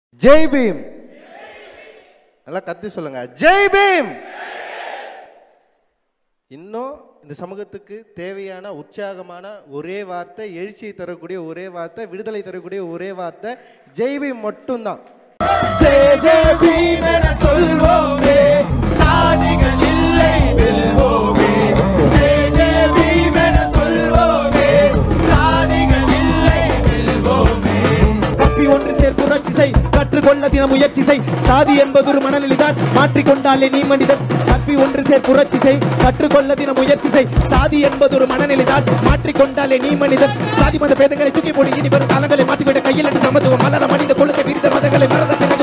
Jai beam நல்லா கத்தி சொல்லுங்க ஜெய் பீம் இன்னும் இந்த சமூகத்துக்கு தேவையான உற்சாகமான ஒரே வார்த்தை எழுச்சியை தரக்கூடிய ஒரே வார்த்தை விடுதலை தரக்கூடிய ஒரே வார்த்தை ஜெய் பீம் மட்டும்தான் ஜெய ஜெய பீம் என சொல்வோமே சாதிகள் இல்லை வெல்வோமே ஜெய ஜெய பீம் என சொல்வோமே சாதிகள் இல்லை வெல்வோமே தப்பி ஒன்று சேர் புரட்சி செய் கற்றுக்கொள்ள தின முயற்சி செய் சாதி என்பது ஒரு மனநிலைதான் மாற்றிக்கொண்டாலே நீ மனிதன் தப்பி ஒன்று சேர் புரட்சி செய் கற்றுக்கொள்ள தின முயற்சி செய் சாதி என்பது ஒரு மனநிலைதான் மாற்றிக்கொண்டாலே நீ மனிதன் சாதி மத பேதங்களை தூக்கி போடு இனி வரும் காலங்களை மாற்றிவிட கையில் என்று சமத்துவம் மலர மனித கொள்கை விரித மதங்களை மறந்த பிறகு